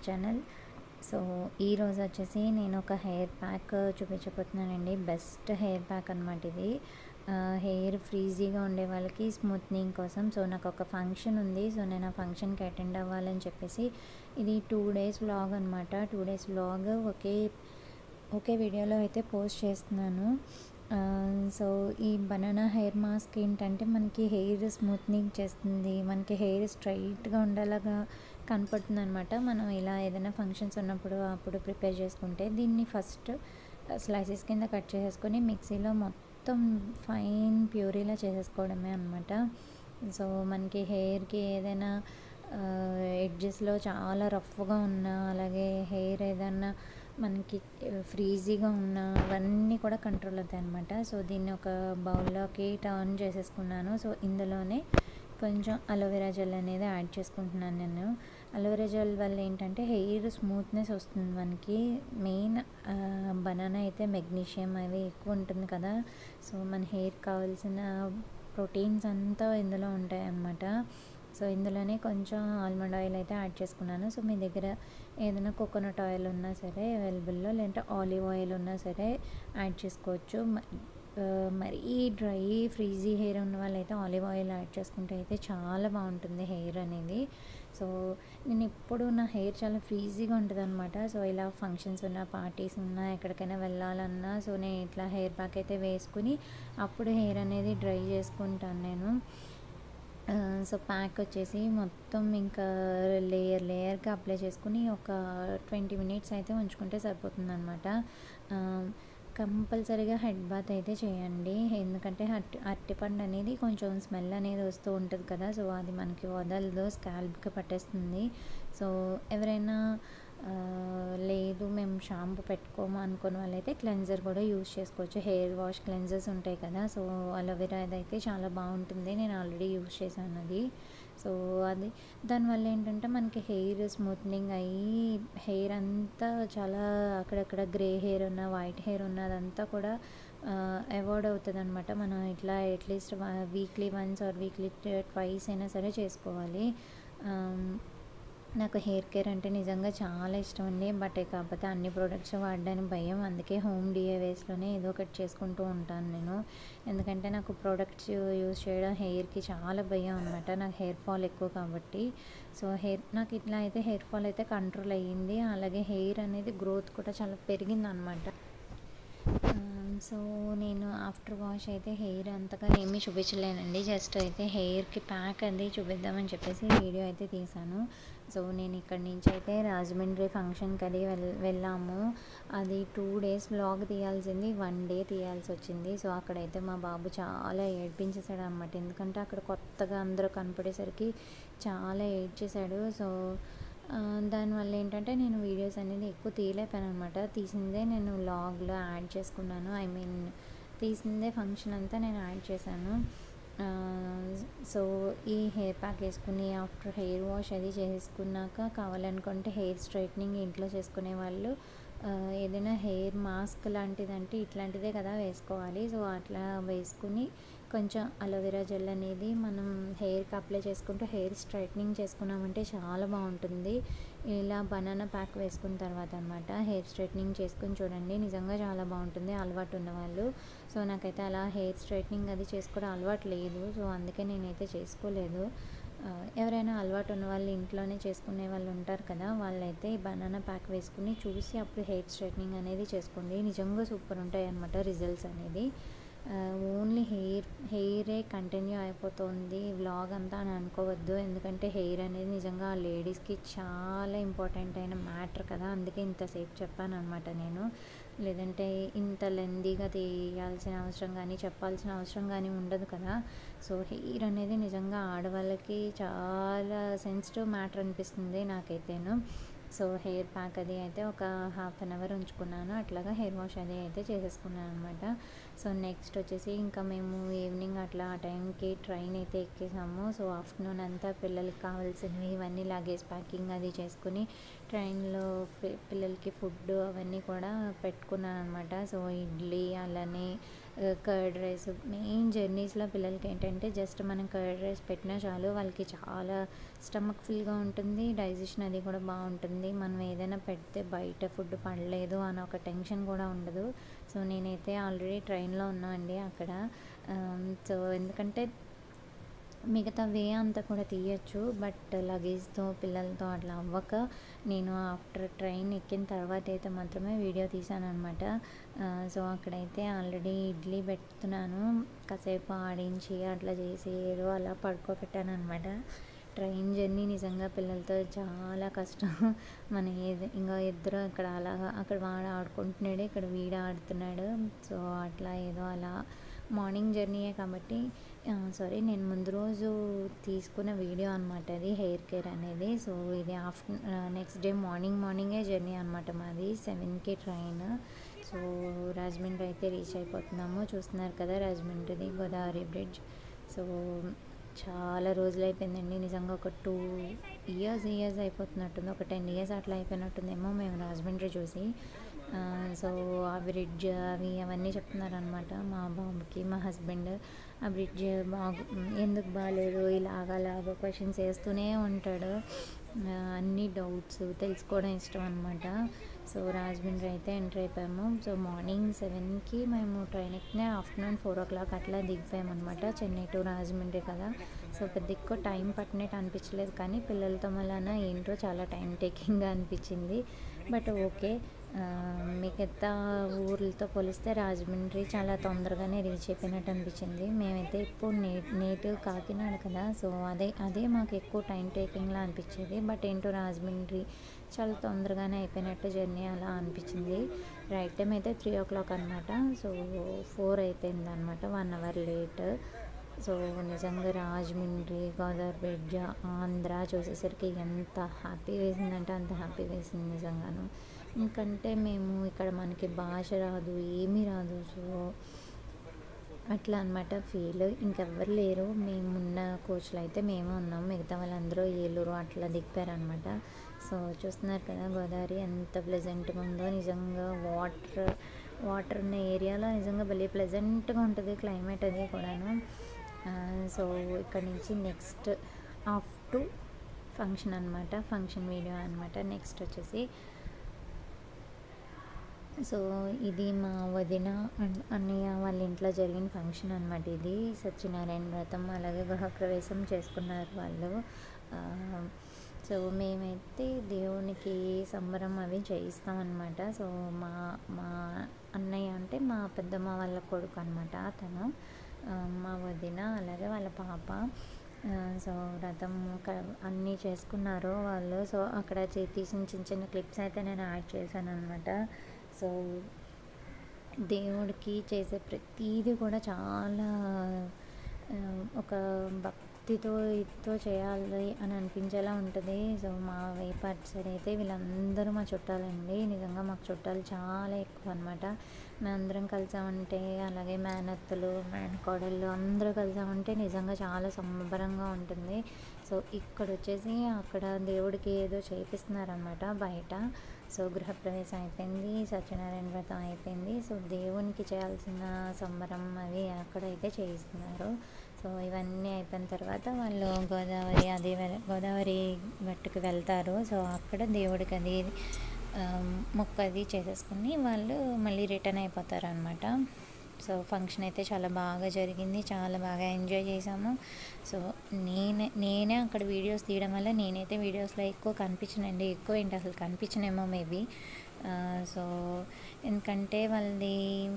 Channel so ఈరోజు వచ్చేసి నేను ఒక హెయిర్ ప్యాక్ చూపించబోతున్నానండి బెస్ట్ హెయిర్ ప్యాక్ అనమాట ఇది హెయిర్ ఫ్రీజీగా ఉండే వాళ్ళకి స్మూత్నింగ్ కోసం సో నాకు ఒక ఫంక్షన్ ఉంది సో నేను ఆ ఫంక్షన్కి అటెండ్ అవ్వాలని చెప్పేసి ఇది టూ డేస్ వ్లాగ్ అనమాట టూ డేస్ వ్లాగ్ ఒకే ఒకే వీడియోలో అయితే పోస్ట్ చేస్తున్నాను సో ఈ బనానా హెయిర్ మాస్క్ ఏంటంటే మనకి హెయిర్ స్మూత్నింగ్ చేస్తుంది మనకి హెయిర్ స్ట్రైట్గా ఉండేలాగా కనపడుతుంది అనమాట మనం ఇలా ఏదైనా ఫంక్షన్స్ ఉన్నప్పుడు అప్పుడు ప్రిపేర్ చేసుకుంటే దీన్ని ఫస్ట్ స్లైసెస్ కింద కట్ చేసేసుకొని మిక్సీలో మొత్తం ఫైన్ ప్యూరీలా చేసేసుకోవడమే అనమాట సో మనకి హెయిర్కి ఏదైనా ఎడ్జెస్లో చాలా రఫ్గా ఉన్నా అలాగే హెయిర్ ఏదైనా మనకి ఫ్రీజీగా ఉన్న అవన్నీ కూడా కంట్రోల్ అవుతాయి అనమాట సో దీన్ని ఒక బౌల్లోకి టర్న్ చేసేసుకున్నాను సో ఇందులోనే కొంచెం అలోవెరా జెల్ అనేది యాడ్ చేసుకుంటున్నాను నేను అలోవెరా జెల్ వల్ల ఏంటంటే హెయిర్ స్మూత్నెస్ వస్తుంది మనకి మెయిన్ బనానా అయితే మెగ్నీషియం అవి ఎక్కువ ఉంటుంది కదా సో మన హెయిర్ కావాల్సిన ప్రోటీన్స్ అంతా ఇందులో ఉంటాయి అన్నమాట సో ఇందులోనే కొంచెం ఆల్మండ్ ఆయిల్ అయితే యాడ్ చేసుకున్నాను సో మీ దగ్గర ఏదైనా కోకోనట్ ఆయిల్ ఉన్నా సరే అవైలబుల్లో లేదంటే ఆలివ్ ఆయిల్ ఉన్నా సరే యాడ్ చేసుకోవచ్చు మరీ డ్రై ఫ్రీజీ హెయిర్ ఉన్న వాళ్ళైతే ఆలివ్ ఆయిల్ యాడ్ చేసుకుంటే అయితే చాలా బాగుంటుంది హెయిర్ అనేది సో నేను ఎప్పుడు నా హెయిర్ చాలా ఫ్రీజీగా ఉంటుంది అనమాట సో ఇలా ఫంక్షన్స్ ఉన్నా పార్టీస్ ఉన్నా ఎక్కడికైనా వెళ్ళాలన్నా సో నేను ఇట్లా హెయిర్ ప్యాక్ అయితే వేసుకుని అప్పుడు హెయిర్ అనేది డ్రై చేసుకుంటాను నేను సో ప్యాక్ వచ్చేసి మొత్తం ఇంకా లేయర్ లేయర్గా అప్లై చేసుకుని ఒక ట్వంటీ మినిట్స్ అయితే ఉంచుకుంటే సరిపోతుంది అనమాట కంపల్సరీగా హెడ్ బాత్ అయితే చేయండి ఎందుకంటే అట్టి అరటిపండు అనేది కొంచెం స్మెల్ అనేది వస్తూ ఉంటుంది కదా సో అది మనకి వదలదు స్కాల్ప్కి పట్టేస్తుంది సో ఎవరైనా లేదు మేము షాంపూ పెట్టుకోము అనుకున్న వాళ్ళైతే క్లెన్జర్ కూడా యూజ్ చేసుకోవచ్చు హెయిర్ వాష్ క్లెన్జర్స్ ఉంటాయి కదా సో అలోవెరా అయితే చాలా బాగుంటుంది నేను ఆల్రెడీ యూజ్ చేశాను అది సో అది దానివల్ల ఏంటంటే మనకి హెయిర్ స్మూత్నింగ్ అయ్యి హెయిర్ అంతా చాలా అక్కడక్కడ గ్రే హెయిర్ ఉన్న వైట్ హెయిర్ ఉన్న అదంతా కూడా అవాయిడ్ అవుతుంది అనమాట మనం ఇట్లా at least weekly once or weekly twice అయినా సరే చేసుకోవాలి నాకు హెయిర్ కేర్ అంటే నిజంగా చాలా ఇష్టం అండి బట్ కాకపోతే అన్ని ప్రోడక్ట్స్ వాడడానికి భయం అందుకే హోమ్ డిఏవేస్లోనే ఏదో ఒకటి చేసుకుంటూ ఉంటాను నేను ఎందుకంటే నాకు ప్రోడక్ట్స్ యూజ్ చేయడం హెయిర్కి చాలా భయం అనమాట నాకు హెయిర్ ఫాల్ ఎక్కువ కాబట్టి సో హెయిర్ నాకు ఇట్లా అయితే హెయిర్ ఫాల్ అయితే కంట్రోల్ అయ్యింది అలాగే హెయిర్ అనేది గ్రోత్ కూడా చాలా పెరిగింది అనమాట సో నేను ఆఫ్టర్ వాష్ అయితే హెయిర్ అంతగా ఏమీ చూపించలేనండి జస్ట్ అయితే హెయిర్కి ప్యాక్ అది చూపిద్దామని చెప్పేసి వీడియో అయితే తీసాను సో నేను ఇక్కడి నుంచి అయితే రాజమండ్రి ఫంక్షన్కి అది వెల్ వెళ్ళాము అది టూ డేస్ వ్లాగ్ తీయాల్సింది వన్ డే తీయాల్సి వచ్చింది సో అక్కడైతే మా బాబు చాలా ఏడ్పించేశాడు అనమాట ఎందుకంటే అక్కడ కొత్తగా అందరూ కనపడేసరికి చాలా ఏడ్చేశాడు సో దానివల్ల ఏంటంటే నేను వీడియోస్ అనేది ఎక్కువ తీయలేపాను అనమాట తీసిందే నేను వ్లాగ్లో యాడ్ చేసుకున్నాను ఐ మీన్ తీసిందే ఫంక్షన్ అంతా నేను యాడ్ చేశాను సో ఈ హెయిర్ ప్యాక్ వేసుకుని ఆఫ్టర్ హెయిర్ వాష్ అది చేసుకున్నాక కావాలనుకుంటే హెయిర్ స్ట్రైట్నింగ్ ఇంట్లో చేసుకునే వాళ్ళు ఏదైనా హెయిర్ మాస్క్ లాంటిదంటే ఇట్లాంటిదే కదా వేసుకోవాలి సో అట్లా వేసుకుని కొంచెం అలోవెరా జెల్ అనేది మనం హెయిర్కి అప్లై చేసుకుంటూ హెయిర్ స్ట్రైట్నింగ్ చేసుకున్నామంటే చాలా బాగుంటుంది ఇలా బనానా ప్యాక్ వేసుకున్న తర్వాత అనమాట హెయిర్ స్ట్రైట్నింగ్ చేసుకుని చూడండి నిజంగా చాలా బాగుంటుంది అలవాటు ఉన్నవాళ్ళు సో నాకైతే అలా హెయిర్ స్ట్రైట్నింగ్ అది చేసుకోవడం అలవాటు లేదు సో అందుకే నేనైతే చేసుకోలేదు ఎవరైనా అలవాటు ఉన్న వాళ్ళు ఇంట్లోనే చేసుకునే వాళ్ళు ఉంటారు కదా వాళ్ళైతే బనానా ప్యాక్ వేసుకుని చూసి అప్పుడు హెయిర్ స్ట్రైట్నింగ్ అనేది చేసుకోండి నిజంగా సూపర్ ఉంటాయి అన్నమాట రిజల్ట్స్ అనేది ఓన్లీ హెయిర్ హెయిరే కంటిన్యూ అయిపోతుంది వ్లాగ్ అంతా అని అనుకోవద్దు ఎందుకంటే హెయిర్ అనేది నిజంగా లేడీస్కి చాలా ఇంపార్టెంట్ అయిన మ్యాటర్ కదా అందుకే ఇంతసేపు చెప్పాను అనమాట నేను లేదంటే ఇంత లెందీగా తీయాల్సిన అవసరం కానీ చెప్పాల్సిన అవసరం కానీ ఉండదు కదా సో హెయిర్ అనేది నిజంగా ఆడవాళ్ళకి చాలా సెన్సిటివ్ మ్యాటర్ అనిపిస్తుంది నాకైతేను సో హెయిర్ ప్యాక్ అది అయితే ఒక హాఫ్ అన్ అవర్ ఉంచుకున్నాను అట్లాగా హెయిర్ వాష్ అది అయితే చేసేసుకున్నాను అనమాట సో నెక్స్ట్ వచ్చేసి ఇంకా మేము ఈవినింగ్ అట్లా ఆ టైంకి ట్రైన్ అయితే ఎక్కేసాము సో ఆఫ్టర్నూన్ అంతా పిల్లలకి కావాల్సినవి ఇవన్నీ లగేజ్ ప్యాకింగ్ అది చేసుకుని ట్రైన్లో పి- పిల్లలకి ఫుడ్ అవన్నీ కూడా పెట్టుకున్నాను అనమాట సో ఇడ్లీ అలానే కర్డ్ రైస్ మెయిన్ జర్నీస్లో పిల్లలకి ఏంటంటే జస్ట్ మనం కర్డ్ రైస్ పెట్టినా చాలు వాళ్ళకి చాలా స్టమక్ ఫుల్గా ఉంటుంది డైజెషన్ అది కూడా బాగుంటుంది మనం ఏదైనా పెడితే బయట ఫుడ్ పడలేదు అని ఒక టెన్షన్ కూడా ఉండదు సో నేనైతే ఆల్రెడీ ట్రైన్లో ఉన్నా అండి అక్కడ ఆమ్, సో ఎందుకంటే మిగతా వే అంతా కూడా తీయచ్చు బట్ లగేజ్తో పిల్లలతో అట్లా అవ్వక నేను ఆఫ్టర్ ట్రైన్ ఎక్కిన తర్వాత అయితే మాత్రమే వీడియో తీసాను అనమాట సో అక్కడైతే ఆల్రెడీ ఇడ్లీ పెడుతున్నాను కాసేపు ఆడించి అట్లా చేసి ఏదో అలా పడుకోబెట్టాను అనమాట ట్రైన్ జర్నీ నిజంగా పిల్లలతో చాలా కష్టం మన ఏది ఇంకా ఇద్దరు ఇక్కడ అలా అక్కడ వాడు ఆడుకుంటున్నాడు ఇక్కడ వీడు ఆడుతున్నాడు సో అట్లా ఏదో అలా మార్నింగ్ జర్నీయే కాబట్టి సారీ నేను ముందు రోజు తీసుకున్న వీడియో అనమాట అది హెయిర్ కేర్ అనేది సో ఇది ఆఫ్టర్ నెక్స్ట్ డే మార్నింగ్ మార్నింగే జర్నీ అనమాట మాది సెవెన్కి ట్రైన్ సో రాజమండ్రి అయితే రీచ్ అయిపోతున్నాము చూస్తున్నారు కదా రాజమండ్రిది గోదావరి బ్రిడ్జ్ సో చాలా రోజులు అయిపోయిందండి నిజంగా ఒక టూ ఇయర్స్ ఇయర్స్ అయిపోతున్నట్టుంది ఒక టెన్ ఇయర్స్ అట్లా అయిపోయినట్టుందేమో మేము రాజమండ్రి చూసి ఆ, సో ఆ బ్రిడ్జ్ అవి అవన్నీ చెప్తున్నారు అనమాట మా బాబుకి మా హస్బెండ్ ఆ బ్రిడ్జ్ బాగు ఎందుకు బాగాలేదు ఇలాగ అలాగ క్వశ్చన్స్ వేస్తూనే ఉంటాడు ఆ, అన్ని డౌట్స్ తెలుసుకోవడం ఇష్టం అనమాట సో రాజమండ్రి అయితే ఎంటర్ అయిపోయాము సో మార్నింగ్ సెవెన్కి మేము ట్రైన్ ఎక్కిన ఆఫ్టర్నూన్ ఫోర్ ఓ క్లాక్ అట్లా దిగిపోయాము అనమాట చెన్నై టు రాజమండ్రి కదా సో పెద్ద ఎక్కువ టైం పట్టినట్టు అనిపించలేదు కానీ పిల్లలతో వలన ఏంటో చాలా టైం టేకింగ్గా అనిపించింది బట్ ఓకే ఆ, మిగతా ఊర్లతో పోలిస్తే రాజమండ్రి చాలా తొందరగానే రీచ్ అయిపోయినట్టు అనిపించింది మేమైతే ఇప్పుడు నే నేటివ్ కాకినాడ కదా సో అదే అదే మాకు ఎక్కువ టైం టేకింగ్లా అనిపించేది బట్ ఏంటో రాజమండ్రి చాలా తొందరగానే అయిపోయినట్టు జర్నీ అలా అనిపించింది రైట్ టైం అయితే త్రీ ఓ క్లాక్ అనమాట సో ఫోర్ అయిపోయింది అనమాట వన్ అవర్ లేట్ సో నిజంగా రాజమండ్రి గోదావరి బ్రిడ్జ్ ఆంధ్ర చూసేసరికి ఎంత హ్యాపీ వేసిందంటే అంత హ్యాపీ వేసింది నిజంగాను ఎందుకంటే మేము ఇక్కడ మనకి భాష రాదు ఏమీ రాదు సో అట్లా అనమాట ఫీల్ ఇంకెవ్వరు లేరు మేమున్న కోచ్లో అయితే మేమే ఉన్నాం మిగతా వాళ్ళందరూ ఏలూరు అట్లా దిగిపోయారనమాట సో చూస్తున్నారు కదా గోదావరి ఎంత ప్లెజెంట్గా ఉందో నిజంగా వాటర్ వాటర్ ఉన్న ఏరియాలో నిజంగా భలే ప్లెజెంట్గా ఉంటుంది క్లైమేట్ అది కూడాను ఆ, సో ఇక్కడ నుంచి నెక్స్ట్ ఆఫ్ టు ఫంక్షన్ అనమాట ఫంక్షన్ వీడియో అనమాట నెక్స్ట్ వచ్చేసి సో ఇది మా వదిన అన్- అన్నయ్య వాళ్ళ ఇంట్లో జరిగిన ఫంక్షన్ అనమాట ఇది సత్యనారాయణ వ్రతం అలాగే గృహప్రవేశం చేసుకున్నారు వాళ్ళు ఆ, సో మేమైతే దేవునికి సంబరం అవి చేయిస్తాం అనమాట సో మా మా అన్నయ్య అంటే మా పెద్దమ్మ వాళ్ళ కొడుకు అనమాట తను ఆ, మా వదిన అలాగే వాళ్ళ పాప ఆ, సో వ్రతం క- అన్నీ చేసుకున్నారు వాళ్ళు సో అక్కడ చే- తీసిన చిన్న చిన్న క్లిప్స్ అయితే నేను యాడ్ చేశాను అనమాట సో దేవుడికి చేసే ప్రతీది కూడా చాలా ఆ, ఒక భక్తితో ఇదితో చేయాలి అని అనిపించేలా ఉంటుంది సో మా వైపు అటు సైడ్ అయితే వీళ్ళందరూ మా చుట్టాలండి నిజంగా మాకు చుట్టాలు చాలా ఎక్కువ అనమాట మేమందరం కలిసామంటే అలాగే మేనత్తలు మేనకోడళ్ళు అందరూ కలిసామంటే నిజంగా చాలా సంబరంగా ఉంటుంది సో ఇక్కడ వచ్చేసి అక్కడ దేవుడికి ఏదో చేపిస్తున్నారనమాట బయట సో గృహప్రవేశం అయిపోయింది సత్యనారాయణ వ్రతం అయిపోయింది సో దేవునికి చేయాల్సిన సంబరం అవి అక్కడైతే చేయిస్తున్నారు సో ఇవన్నీ అయిపోయిన తర్వాత వాళ్ళు గోదావరి అది వె- గోదావరి గట్టుకు వెళ్తారు సో అక్కడ దేవుడికి అది ఆ, మొక్క అది చేసేసుకుని వాళ్ళు మళ్ళీ రిటర్న్ అయిపోతారు అనమాట సో ఫంక్షన్ అయితే చాలా బాగా జరిగింది చాలా బాగా ఎంజాయ్ చేసాము సో నేనే నేనే అక్కడ వీడియోస్ తీయడం వల్ల నేనైతే వీడియోస్లో ఎక్కువ కనిపించనండి ఎక్కువ ఏంటి అసలు కనిపించనేమో మేబీ సో ఎందుకంటే వాళ్ళది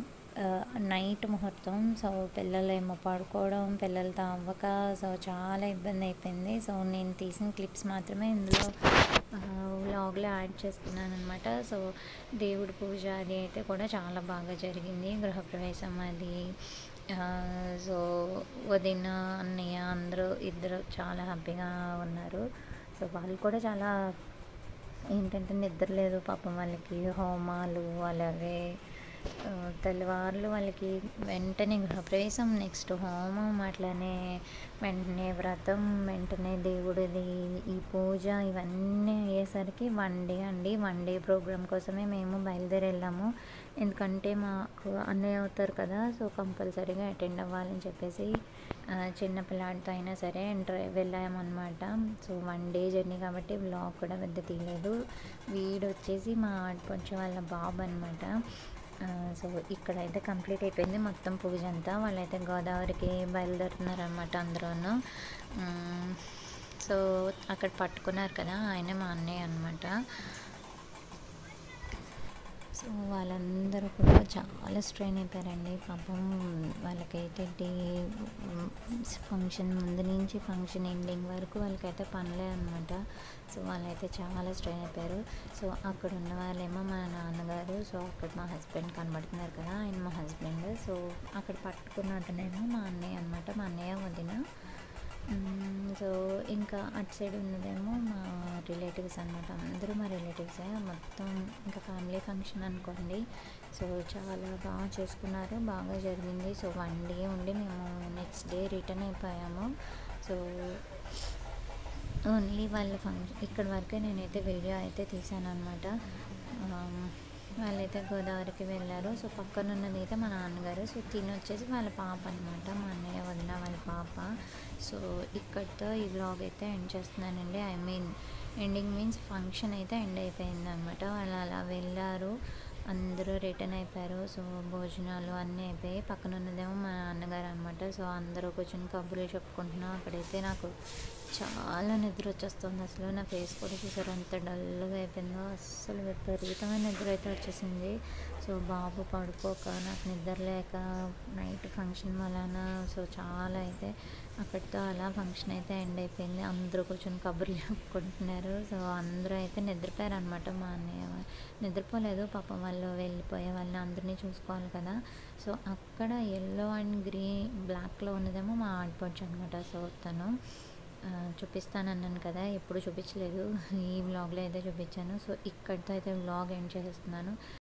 నైట్ ముహూర్తం సో పిల్లలేమో పడుకోవడం పిల్లలతో అవ్వక సో చాలా ఇబ్బంది అయిపోయింది సో నేను తీసిన క్లిప్స్ మాత్రమే ఇందులో వ్లాగ్లో యాడ్ చేస్తున్నాను అనమాట సో దేవుడి పూజ అది అయితే కూడా చాలా బాగా జరిగింది గృహప్రవేశం అది ఆ, సో వదిన అన్నయ్య అందరూ ఇద్దరు చాలా హ్యాపీగా ఉన్నారు సో వాళ్ళు కూడా చాలా ఏంటంటే నిద్ర లేదు పాపం వాళ్ళకి హోమాలు అలాగే ఆ, తెల్లవార్లు వాళ్ళకి వెంటనే గృహప్రవేశం నెక్స్ట్ హోమం అట్లనే వెంటనే వ్రతం వెంటనే దేవుడిది ఈ పూజ ఇవన్నీ అయ్యేసరికి వన్ డే అండి వన్ డే ప్రోగ్రామ్ కోసమే మేము బయలుదేరి వెళ్ళాము ఎందుకంటే మాకు అన్నయ్య అవుతారు కదా సో కంపల్సరీగా అటెండ్ అవ్వాలని చెప్పేసి ఆ, చిన్న పిల్లాడితో అయినా సరే ఎంటర్ వెళ్ళామన్నమాట సో వన్ డే జర్నీ కాబట్టి బ్లాగ్ కూడా పెద్ద తీయలేదు వీడు వచ్చేసి మా ఆడపడుచు వాళ్ళ బాబు అనమాట సో ఇక్కడైతే కంప్లీట్ అయిపోయింది మొత్తం పూజ అంతా వాళ్ళైతే గోదావరికి బయలుదేరుతున్నారు అనమాట అందరూను మ్మ్. సో అక్కడ పట్టుకున్నారు కదా ఆయన మా అన్నయ్య అనమాట సో వాళ్ళందరూ కూడా చాలా స్ట్రెయిన్ అయిపోయారండి పాపం వాళ్ళకైతే డే ఫంక్షన్ ముందు నుంచి ఫంక్షన్ ఎండింగ్ వరకు వాళ్ళకైతే పనులే అనమాట సో వాళ్ళైతే చాలా స్ట్రెయిన్ అయిపోయారు సో అక్కడ ఉన్న వాళ్ళేమో మా నాన్నగారు సో అక్కడ మా హస్బెండ్ కనబడుతున్నారు కదా ఆయన మా హస్బెండ్ సో అక్కడ పట్టుకున్నట్టునేమో మా అన్నయ్య అనమాట మా అన్నయ్య వదిన మ్మ్, సో ఇంకా అటు సైడ్ ఉన్నదేమో మా రిలేటివ్స్ అనమాట అందరూ మా రిలేటివ్సే మొత్తం ఇంకా ఫ్యామిలీ ఫంక్షన్ అనుకోండి సో చాలా బాగా చేసుకున్నారు బాగా జరిగింది సో వన్ డే ఉండి మేము నెక్స్ట్ డే రిటర్న్ అయిపోయాము సో ఓన్లీ వాళ్ళ ఫంక్షన్ ఇక్కడ వరకే నేనైతే వీడియో అయితే తీసాను అనమాట వాళ్ళైతే గోదావరికి వెళ్ళారు సో పక్కన ఉన్నది అయితే మా నాన్నగారు సో తిని వచ్చేసి వాళ్ళ పాప అనమాట మా అన్నయ్య వదిన వాళ్ళ పాప సో ఇక్కడితో ఈ వ్లాగ్ అయితే ఎండ్ చేస్తున్నానండి I mean ending means function అయితే ఎండ్ అయిపోయింది అనమాట వాళ్ళు అలా వెళ్ళారు అందరూ రిటర్న్ అయిపోయారు సో భోజనాలు అన్నీ అయిపోయాయి పక్కన ఉన్నదేమో మా నాన్నగారు అనమాట సో అందరూ కూర్చొని కబుర్లు చెప్పుకుంటున్నాం అక్కడైతే నాకు చాలా నిద్ర వచ్చేస్తుంది అసలు నా ఫేస్ కూడా చూసారు ఎంత డల్గా అయిపోయిందో అస్సలు విపరీతమైన నిద్ర అయితే వచ్చేసింది సో బాబు పడుకోక నాకు నిద్ర లేక నైట్ ఫంక్షన్ వలన సో చాలా అయితే అక్కడితో అలా ఫంక్షన్ అయితే ఎండ్ అయిపోయింది అందరూ కూర్చొని కబుర్లు చెప్పుకుంటున్నారు సో అందరూ అయితే నిద్రపోయారు అనమాట మా అన్నయ్య వా- నిద్రపోలేదు పాపం వాళ్ళు వెళ్ళిపోయే వాళ్ళని అందరినీ చూసుకోవాలి కదా సో అక్కడ ఎల్లో అండ్ గ్రీన్ బ్లాక్లో ఉన్నదేమో మా ఆడపడుచు అనమాట సో తను ఆ, చూపిస్తానన్నాను కదా ఎప్పుడు చూపించలేదు ఈ వ్లాగ్లో అయితే చూపించాను సో ఇక్కడితో అయితే వ్లాగ్ ఎండ్ చేసేస్తున్నాను